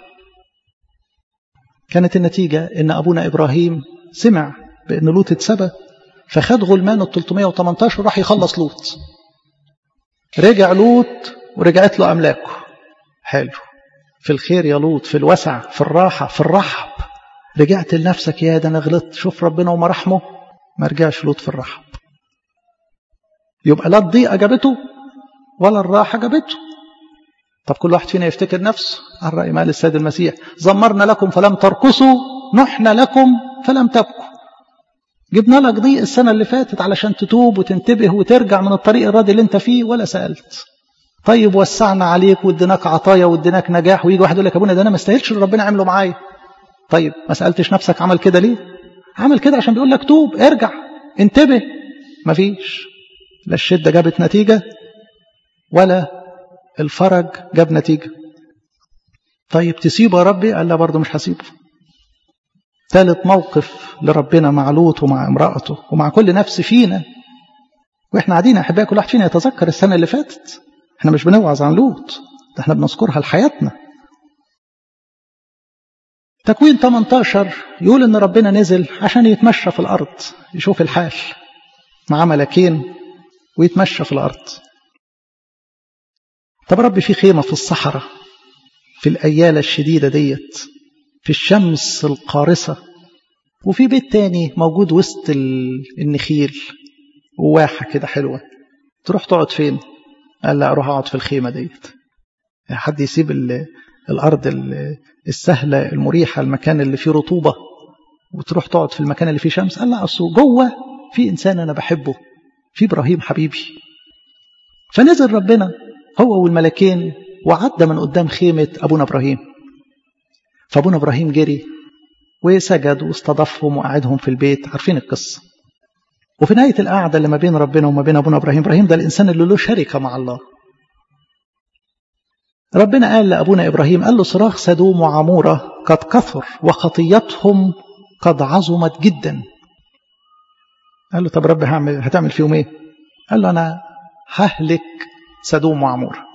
كانت النتيجة ان ابونا ابراهيم سمع بان لوط اتسبى فخد غلمان ال 318 وراح يخلص لوط رجع لوط ورجعت له املاكه حلو في الخير يا لوط في الوسع في الراحة في الرحب رجعت لنفسك يا ده انا غلطت شوف ربنا ومرحمه ما رجعش لوط في الرحب يبقى لا الضيقة جابته ولا الراحة جابته طب كل واحد فينا يفتكر نفسه على رأي مال السيد المسيح زمرنا لكم فلم ترقصوا نحن لكم فلم تبكوا جبنا لك ضيق السنة اللي فاتت علشان تتوب وتنتبه وترجع من الطريق الراضي اللي انت فيه ولا سألت طيب وسعنا عليك واديناك عطايا واديناك نجاح ويجي واحد يقول لك يا ابونا ده انا ما استاهلش اللي ربنا عمله معايا طيب ما سالتش نفسك عمل كده ليه عمل كده عشان بيقول لك توب ارجع انتبه مفيش لا الشده جابت نتيجه ولا الفرج جاب نتيجه طيب تسيبه يا ربي قال لا برضه مش هسيبه ثالث موقف لربنا مع لوط ومع امرأته ومع كل نفس فينا واحنا قاعدين يا احبائي كل واحد فينا يتذكر السنه اللي فاتت احنا مش بنوعظ عن لوط ده احنا بنذكرها لحياتنا تكوين 18 يقول ان ربنا نزل عشان يتمشى في الارض يشوف الحال مع ملكين ويتمشى في الارض طب ربي في خيمه في الصحراء في الايالة الشديده ديت في الشمس القارصه وفي بيت تاني موجود وسط النخيل وواحه كده حلوه تروح تقعد فين قال لا اروح اقعد في الخيمه ديت حد يسيب الارض السهله المريحه المكان اللي فيه رطوبه وتروح تقعد في المكان اللي فيه شمس قال لا اصل جوه في انسان انا بحبه في ابراهيم حبيبي فنزل ربنا هو والملكين وعدى من قدام خيمه ابونا ابراهيم فابونا ابراهيم جري وسجد واستضافهم وقعدهم في البيت عارفين القصه وفي نهايه القعده اللي ما بين ربنا وما بين ابونا ابراهيم ابراهيم ده الانسان اللي له شركه مع الله ربنا قال لأبونا إبراهيم قال له صراخ سدوم وعمورة قد كثر وخطيتهم قد عظمت جدا قال له طب رب هعمل هتعمل فيهم ايه قال له أنا ههلك سدوم وعمورة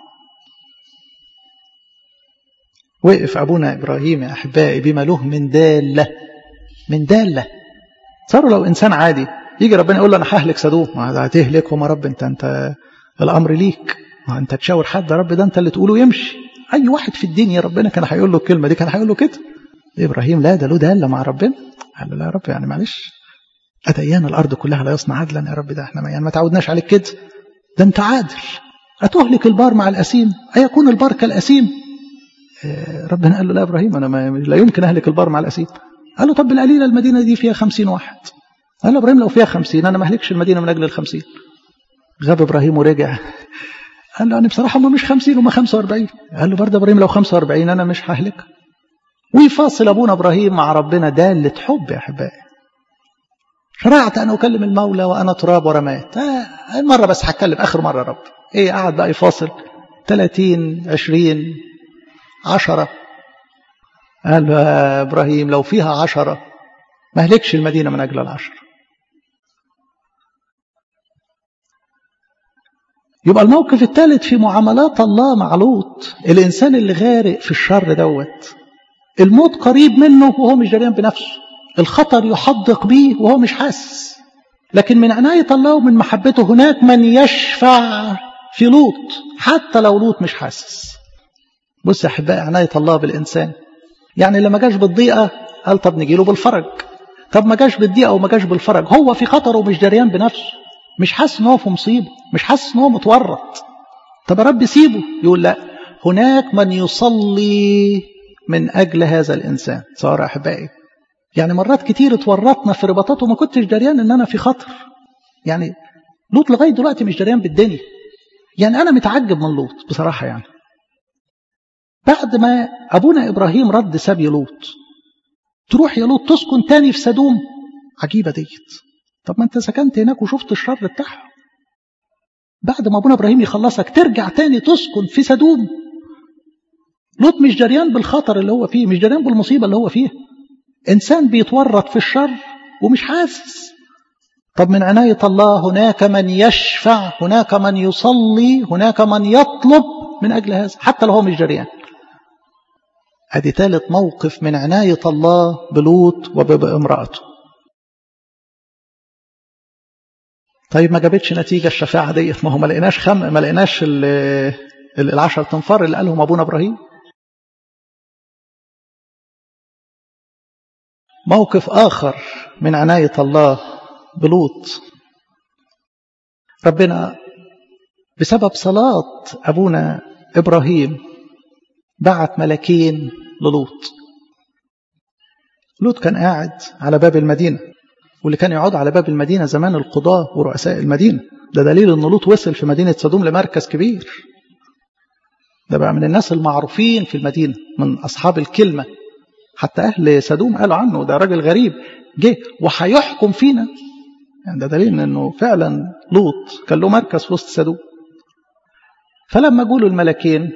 وقف أبونا إبراهيم يا أحبائي بما له من دالة من دالة صاروا لو إنسان عادي يجي ربنا يقول له أنا ههلك سدوم هتهلكهم يا رب أنت أنت الأمر ليك ما انت تشاور حد يا رب ده انت اللي تقوله يمشي اي واحد في الدنيا ربنا كان هيقول له الكلمه دي كان هيقول له كده ابراهيم لا ده له داله مع ربنا قال له لا يا رب يعني معلش اتيان الارض كلها لا يصنع عدلا يا رب ده احنا يعني ما تعودناش عليك كده ده انت عادل اتهلك البار مع الاسيم ايكون البار كالاسيم آه ربنا قال له لا يا ابراهيم انا ما لا يمكن اهلك البار مع الاسيم قال له طب بالقليله المدينه دي فيها خمسين واحد قال له ابراهيم لو فيها خمسين انا ما اهلكش المدينه من اجل الخمسين غاب ابراهيم ورجع قال له أنا بصراحة هم مش خمسين هم خمسة واربعين قال له برضه إبراهيم لو خمسة واربعين أنا مش ههلك ويفاصل أبونا إبراهيم مع ربنا دالة حب يا أحبائي شرعت أن أكلم المولى وأنا تراب ورمات آه مرة بس هتكلم آخر مرة يا رب إيه قعد بقى يفاصل 30 20 10 قال له يا إبراهيم لو فيها عشرة ما أهلكش المدينة من أجل العشرة يبقى الموقف الثالث في معاملات الله مع لوط الإنسان اللي غارق في الشر دوت الموت قريب منه وهو مش دريان بنفسه الخطر يحدق به وهو مش حاسس لكن من عناية الله ومن محبته هناك من يشفع في لوط حتى لو لوط مش حاسس بص يا أحبائي عناية الله بالإنسان يعني لما جاش بالضيقة قال طب نجيله بالفرج طب ما جاش بالضيقة وما جاش بالفرج هو في خطر ومش دريان بنفسه مش حاسس ان هو في مصيبه مش حاسس ان هو متورط طب يا رب سيبه يقول لا هناك من يصلي من اجل هذا الانسان صار احبائي يعني مرات كتير اتورطنا في رباطات وما كنتش دريان ان انا في خطر يعني لوط لغايه دلوقتي مش دريان بالدنيا يعني انا متعجب من لوط بصراحه يعني بعد ما ابونا ابراهيم رد سبي لوط تروح يا لوط تسكن تاني في سدوم عجيبه ديت طب ما انت سكنت هناك وشفت الشر بتاعها بعد ما ابونا ابراهيم يخلصك ترجع تاني تسكن في سدوم لوط مش جريان بالخطر اللي هو فيه مش جريان بالمصيبه اللي هو فيها انسان بيتورط في الشر ومش حاسس طب من عناية الله هناك من يشفع هناك من يصلي هناك من يطلب من أجل هذا حتى لو هو مش جريان ادي ثالث موقف من عناية الله بلوط وبامرأته طيب ما جابتش نتيجة الشفاعة ديت ما هو ما لقيناش خم ما لقيناش العشر تنفار اللي قالهم أبونا إبراهيم موقف آخر من عناية الله بلوط ربنا بسبب صلاة أبونا إبراهيم بعت ملكين للوط لوط كان قاعد على باب المدينة واللي كان يقعد على باب المدينة زمان القضاة ورؤساء المدينة ده دليل ان لوط وصل في مدينة سدوم لمركز كبير ده بقى من الناس المعروفين في المدينة من أصحاب الكلمة حتى أهل سدوم قالوا عنه ده راجل غريب جه وهيحكم فينا يعني ده دليل انه فعلا لوط كان له مركز في وسط سدوم فلما جولوا الملكين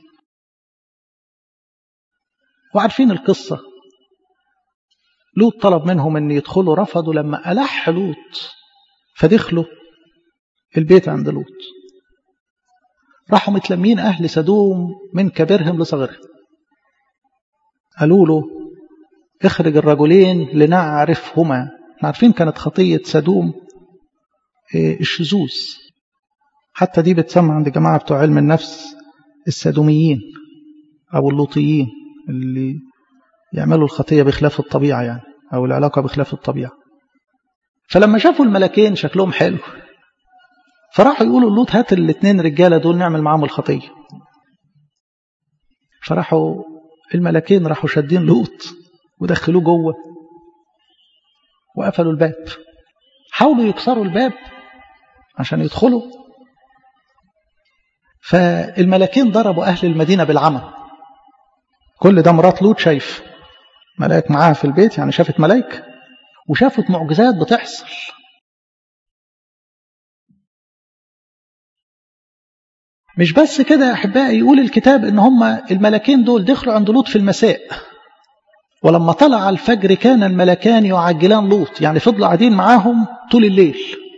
وعارفين القصة لوط طلب منهم ان يدخلوا رفضوا لما ألح لوط فدخلوا البيت عند لوط راحوا متلمين أهل سدوم من كبيرهم لصغرهم قالوا له اخرج الرجلين لنعرفهما احنا عارفين كانت خطية سدوم الشذوذ حتى دي بتسمى عند جماعة بتوع علم النفس السدوميين أو اللوطيين اللي يعملوا الخطية بخلاف الطبيعة يعني أو العلاقة بخلاف الطبيعة فلما شافوا الملكين شكلهم حلو فراحوا يقولوا لوط هات الاثنين رجالة دول نعمل معاهم الخطية فراحوا الملكين راحوا شادين لوط ودخلوه جوه وقفلوا الباب حاولوا يكسروا الباب عشان يدخلوا فالملكين ضربوا أهل المدينة بالعمى كل ده مرات لوط شايف ملاك معاها في البيت يعني شافت ملايك وشافت معجزات بتحصل مش بس كده يا أحبائي يقول الكتاب إن هم الملكين دول دخلوا عند لوط في المساء ولما طلع الفجر كان الملكان يعجلان لوط يعني فضلوا قاعدين معاهم طول الليل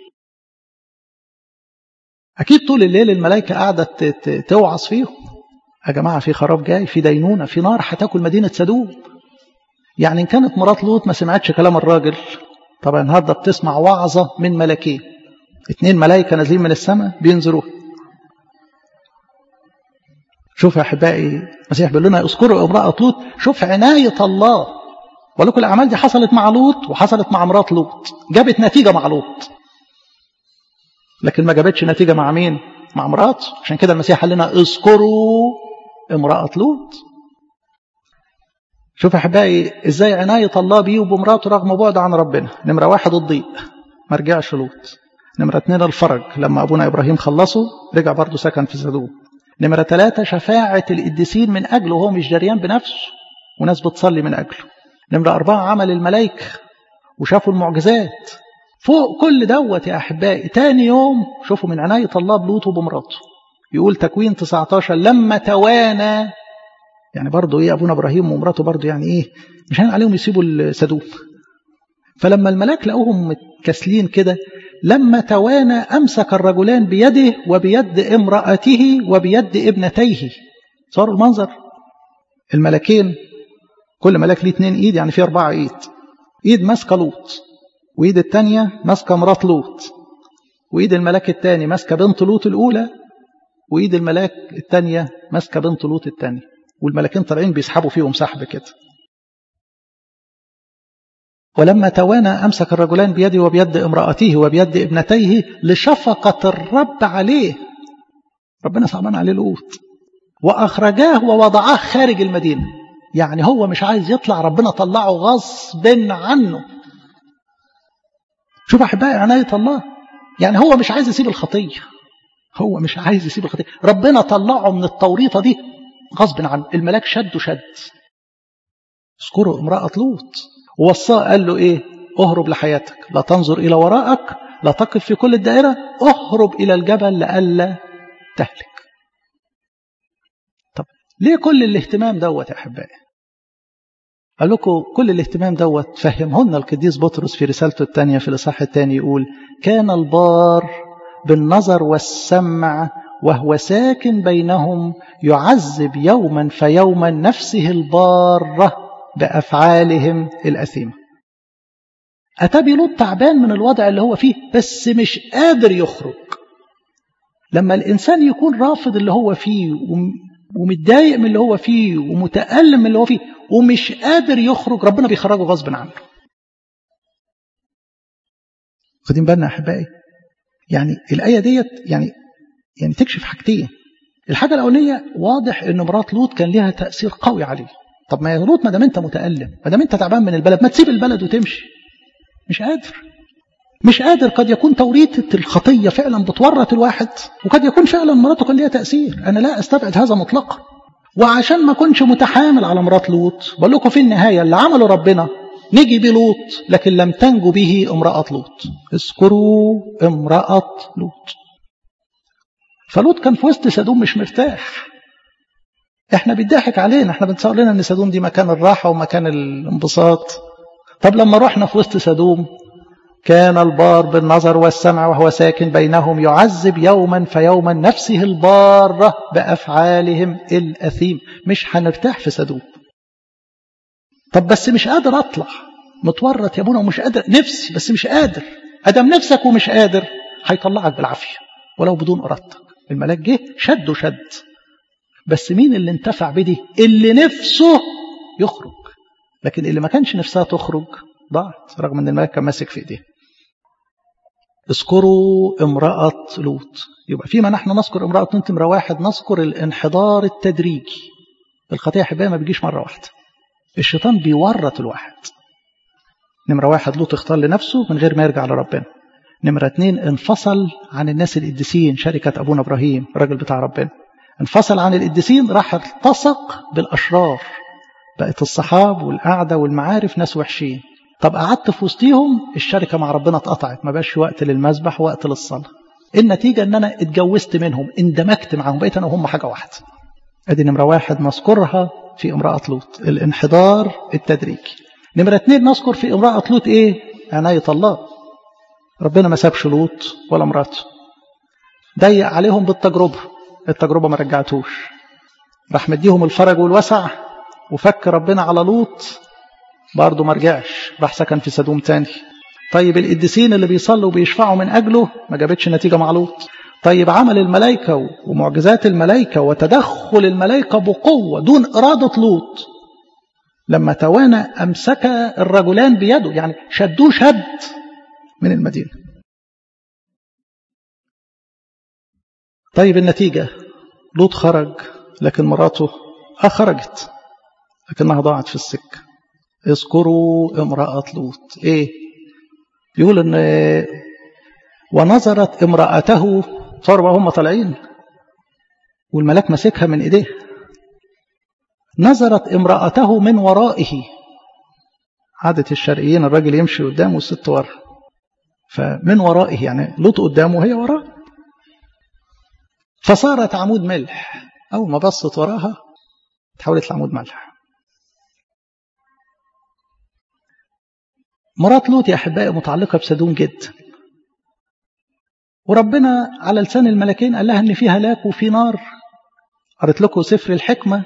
أكيد طول الليل الملائكة قاعدة توعظ فيهم يا جماعة في خراب جاي في دينونة في نار هتاكل مدينة سدوم يعني إن كانت مرات لوط ما سمعتش كلام الراجل طبعا النهارده بتسمع وعظة من ملكين اتنين ملائكة نازلين من السماء بينزلوا شوف يا أحبائي المسيح بيقول لنا اذكروا امرأة لوط شوف عناية الله ولكم الأعمال دي حصلت مع لوط وحصلت مع مرات لوط جابت نتيجة مع لوط لكن ما جابتش نتيجة مع مين مع مرات عشان كده المسيح قال لنا اذكروا امرأة لوط شوف يا أحبائي إزاي عناية الله بيه وبمراته رغم بعد عن ربنا نمرة واحد الضيق ما رجعش لوط نمرة اتنين الفرج لما أبونا إبراهيم خلصه رجع برضه سكن في سدوم نمرة ثلاثة شفاعة القديسين من أجله وهو مش جريان بنفسه وناس بتصلي من أجله نمرة أربعة عمل الملائكة وشافوا المعجزات فوق كل دوت يا أحبائي تاني يوم شوفوا من عناية الله بلوط وبمراته يقول تكوين 19 لما توانى يعني برضه ايه ابونا ابراهيم ومراته برضه يعني ايه مش هين عليهم يسيبوا السدوم فلما الملاك لقوهم متكاسلين كده لما توانى امسك الرجلان بيده وبيد امراته وبيد ابنتيه صاروا المنظر الملكين كل ملاك ليه اتنين ايد يعني في اربعه ايد ايد ماسكه لوط وايد الثانيه ماسكه مرات لوط وايد الملاك الثاني ماسكه بنت لوط الاولى وايد الملاك الثانيه ماسكه بنت لوط الثانيه والملاكين طالعين بيسحبوا فيهم سحب كده ولما توانى أمسك الرجلان بيده وبيد امرأته وبيد ابنتيه لشفقة الرب عليه ربنا صعبان عليه لوط وأخرجاه ووضعاه خارج المدينة يعني هو مش عايز يطلع ربنا طلعه غصب عنه شوف أحبائي عناية الله يعني هو مش عايز يسيب الخطية هو مش عايز يسيب الخطية ربنا طلعه من التوريطة دي غصب عنه الملاك شد شد اذكروا امرأة لوط ووصاه قال له ايه اهرب لحياتك لا تنظر الى وراءك لا تقف في كل الدائرة اهرب الى الجبل لئلا تهلك طب ليه كل الاهتمام دوت يا احبائي قال لكم كل الاهتمام دوت فهمهن القديس بطرس في رسالته الثانية في الإصحاح الثاني يقول كان البار بالنظر والسمع وهو ساكن بينهم يعذب يوما فيوما نفسه البارة بأفعالهم الأثيمة أتى لوط تعبان من الوضع اللي هو فيه بس مش قادر يخرج لما الإنسان يكون رافض اللي هو فيه ومتضايق من اللي هو فيه ومتألم من اللي هو فيه ومش قادر يخرج ربنا بيخرجه غصب عنه خدين بالنا أحبائي يعني الآية ديت يعني يعني تكشف حاجتين الحاجة الأولية واضح أن مرات لوط كان لها تأثير قوي عليه طب ما يا لوط ما دام انت متالم ما دام انت تعبان من البلد ما تسيب البلد وتمشي مش قادر مش قادر قد يكون توريثة الخطية فعلا بتورط الواحد وقد يكون فعلا مراته كان ليها تأثير أنا لا أستبعد هذا مطلقا وعشان ما كنش متحامل على مرات لوط بقول لكم في النهاية اللي عمله ربنا نجي بلوط لكن لم تنجو به امرأة لوط اذكروا امرأة لوط فلوط كان في وسط سدوم مش مرتاح احنا بيضحك علينا احنا بنتصور لنا ان سدوم دي مكان الراحة ومكان الانبساط طب لما رحنا في وسط سدوم كان البار بالنظر والسمع وهو ساكن بينهم يعذب يوما فيوما نفسه البارة بأفعالهم الأثيم مش هنرتاح في سدوم طب بس مش قادر أطلع متورط يا ابونا ومش قادر نفسي بس مش قادر أدم نفسك ومش قادر هيطلعك بالعافية ولو بدون إرادتك الملاك جه شد وشد بس مين اللي انتفع بدي اللي نفسه يخرج لكن اللي ما كانش نفسها تخرج ضاعت رغم ان الملاك كان ماسك في ايديه اذكروا امرأة لوط يبقى فيما نحن نذكر امرأة لوط نمرة واحد نذكر الانحدار التدريجي الخطيئة حباية ما بيجيش مرة واحدة الشيطان بيورط الواحد نمرة واحد لوط اختار لنفسه من غير ما يرجع لربنا نمرة اتنين انفصل عن الناس القديسين شركة أبونا إبراهيم الراجل بتاع ربنا انفصل عن القديسين راح التصق بالأشرار بقت الصحاب والقعدة والمعارف ناس وحشين طب قعدت في وسطيهم الشركة مع ربنا اتقطعت ما بقاش وقت للمسبح وقت للصلاة النتيجة ان انا اتجوزت منهم اندمجت معهم بقيت انا وهم حاجة واحدة ادي نمرة واحد نذكرها في امرأة لوط الانحدار التدريجي نمرة اتنين نذكر في امرأة لوط ايه عناية الله ربنا ما سابش لوط ولا مراته ضيق عليهم بالتجربة التجربة ما رجعتوش راح مديهم الفرج والوسع وفك ربنا على لوط برضه ما رجعش راح سكن في سدوم تاني طيب القديسين اللي بيصلوا وبيشفعوا من أجله ما جابتش نتيجة مع لوط طيب عمل الملائكة ومعجزات الملائكة وتدخل الملائكة بقوة دون إرادة لوط لما توانى أمسك الرجلان بيده يعني شدوه شد من المدينة طيب النتيجة لوط خرج لكن مراته أخرجت لكنها ضاعت في السكة اذكروا امرأة لوط ايه يقول ان ونظرت امرأته صاروا هم طالعين والملاك ماسكها من ايديه نظرت امرأته من ورائه عادة الشرقيين الراجل يمشي قدامه والست ورا فمن ورائه يعني لوط قدامه وهي وراه فصارت عمود ملح أول ما بصت وراها تحولت لعمود ملح مرات لوط يا أحبائي متعلقة بسدوم جدا وربنا على لسان الملكين قال لها إن في هلاك وفي نار قريت لكم سفر الحكمة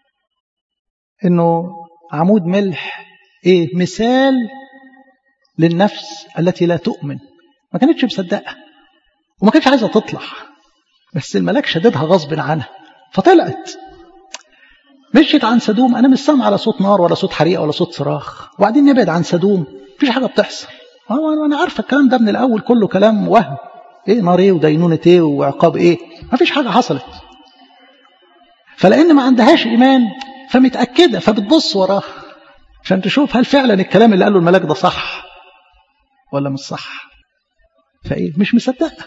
إنه عمود ملح إيه مثال للنفس التي لا تؤمن ما كانتش مصدقة وما كانتش عايزة تطلع بس الملاك شددها غصب عنها فطلعت مشيت عن سدوم أنا مش سامع على صوت نار ولا صوت حريقة ولا صوت صراخ وبعدين نبعد عن سدوم مفيش حاجة بتحصل أنا عارفة الكلام ده من الأول كله كلام وهم إيه نار إيه ودينونة إيه وعقاب إيه مفيش حاجة حصلت فلأن ما عندهاش إيمان فمتأكدة فبتبص وراها عشان تشوف هل فعلا الكلام اللي قاله الملاك ده صح ولا مش صح فإيه مش مصدقة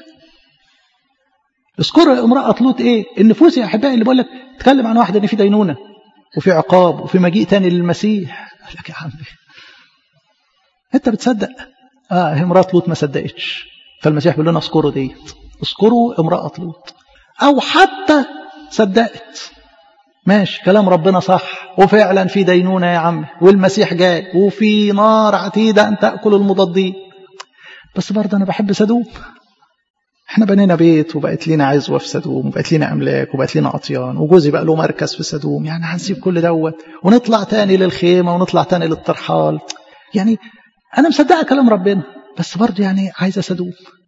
اذكر امرأة لوط ايه النفوس يا احبائي اللي بقول لك تكلم عن واحدة ان في دينونة وفي عقاب وفي مجيء تاني للمسيح قال لك يا عمي انت بتصدق اه امرأة لوط ما صدقتش فالمسيح بيقول لنا اذكروا ديت اذكروا امرأة لوط او حتى صدقت ماشي كلام ربنا صح وفعلا في دينونة يا عم والمسيح جاي وفي نار عتيدة أن تأكل المضادين بس برضه أنا بحب سدوم احنا بنينا بيت وبقت لنا عزوة في سدوم وبقت لنا أملاك وبقت لنا أطيان وجوزي بقى له مركز في سدوم يعني هنسيب كل دوت ونطلع تاني للخيمة ونطلع تاني للترحال يعني أنا مصدقة كلام ربنا بس برضه يعني عايزة سدوم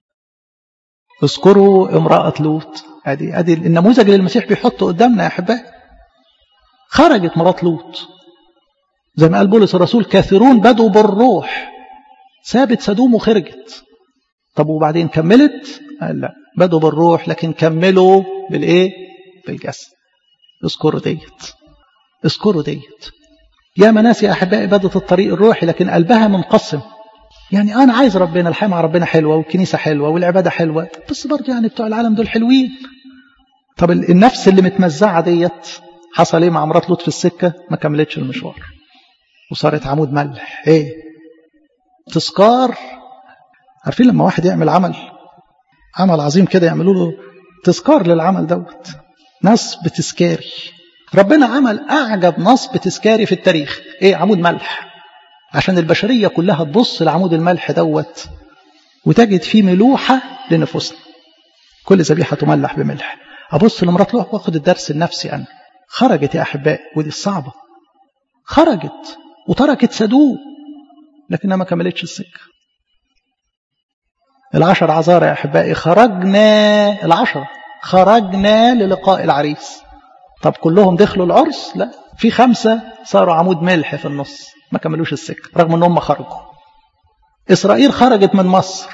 اذكروا امرأة لوط ادي ادي النموذج اللي المسيح بيحطه قدامنا يا احبائي خرجت مرات لوط زي ما قال بولس الرسول كثيرون بدوا بالروح سابت سدوم وخرجت طب وبعدين كملت قال لا بدوا بالروح لكن كملوا بالايه بالجسد اذكروا ديت اذكروا ديت يا مناس يا أحبائي بدت الطريق الروحي لكن قلبها منقسم يعني أنا عايز ربنا الحياة مع ربنا حلوة والكنيسة حلوة والعبادة حلوة بس برضه يعني بتوع العالم دول حلوين طب النفس اللي متمزعة ديت حصل ايه مع مرات لوط في السكة ما كملتش المشوار وصارت عمود ملح ايه تذكار عارفين لما واحد يعمل عمل عمل عظيم كده يعملوا له تذكار للعمل دوت نصب تذكاري ربنا عمل أعجب نصب تذكاري في التاريخ ايه عمود ملح عشان البشرية كلها تبص لعمود الملح دوت وتجد فيه ملوحة لنفوسنا كل ذبيحة تملح بملح أبص لمرات لوح وأخد الدرس النفسي أنا خرجت يا أحبائي ودي الصعبة خرجت وتركت سدوم لكنها ما كملتش السكة العشر عذارى يا أحبائي خرجنا العشرة خرجنا للقاء العريس طب كلهم دخلوا العرس لا في خمسة صاروا عمود ملح في النص ما كملوش السكة رغم أنهم خرجوا إسرائيل خرجت من مصر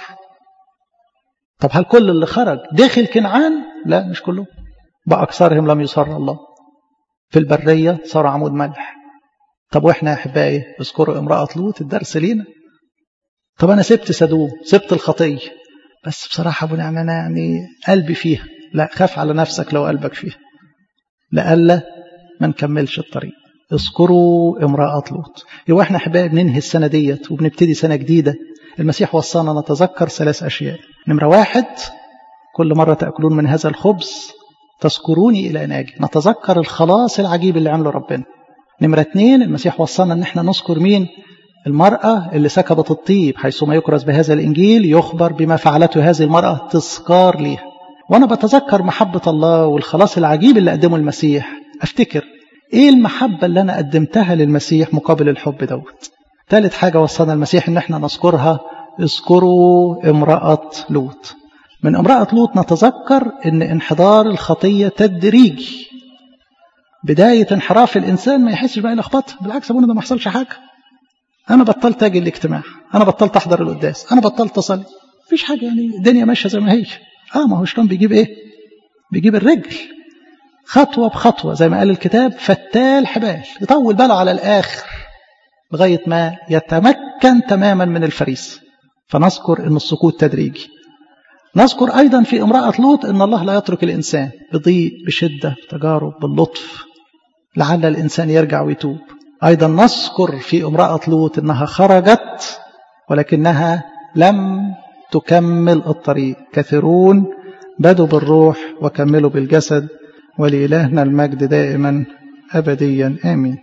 طب هل كل اللي خرج داخل كنعان لا مش كلهم بأكثرهم لم يصر الله في البرية صاروا عمود ملح طب وإحنا يا أحبائي اذكروا امرأة لوط الدرس لينا طب أنا سبت سدوم سبت الخطية بس بصراحة أبو نعم أنا يعني قلبي فيها لا خاف على نفسك لو قلبك فيها لألا ما نكملش الطريق اذكروا امرأة لوط يبقى احنا احبائي بننهي السنة ديت وبنبتدي سنة جديدة المسيح وصانا نتذكر ثلاث أشياء نمرة واحد كل مرة تأكلون من هذا الخبز تذكروني إلى أن أجي نتذكر الخلاص العجيب اللي عمله ربنا نمرة اتنين المسيح وصانا أن احنا نذكر مين المرأة اللي سكبت الطيب حيثما يكرز بهذا الإنجيل يخبر بما فعلته هذه المرأة تذكار ليها وأنا بتذكر محبة الله والخلاص العجيب اللي قدمه المسيح أفتكر إيه المحبة اللي أنا قدمتها للمسيح مقابل الحب دوت ثالث حاجة وصانا المسيح إن احنا نذكرها اذكروا امرأة لوط من امرأة لوط نتذكر إن انحدار الخطية تدريجي بداية انحراف الإنسان ما يحسش بقى لخبطة بالعكس أبونا ده ما حصلش حاجة أنا بطلت أجي الاجتماع أنا بطلت أحضر القداس أنا بطلت أصلي مفيش حاجة يعني الدنيا ماشية زي ما هي آه ما هو شلون بيجيب إيه بيجيب الرجل خطوة بخطوة زي ما قال الكتاب فتال حبال يطول باله على الآخر لغاية ما يتمكن تماما من الفريس فنذكر أن السقوط تدريجي نذكر أيضا في امرأة لوط أن الله لا يترك الإنسان بضيق بشدة بتجارب باللطف لعل الإنسان يرجع ويتوب أيضا نذكر في امرأة لوط أنها خرجت ولكنها لم تكمل الطريق كثيرون بدوا بالروح وكملوا بالجسد ولإلهنا المجد دائما أبديا آمين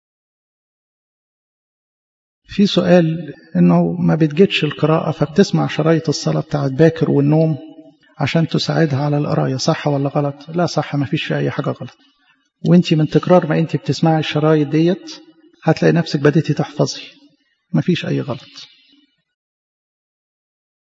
في سؤال انه ما بتجدش القراءة فبتسمع شرايط الصلاة بتاعت باكر والنوم عشان تساعدها على القراية صح ولا غلط لا صح ما فيش في اي حاجة غلط وانت من تكرار ما انت بتسمعي الشرايط ديت هتلاقي نفسك بديتي تحفظي ما فيش اي غلط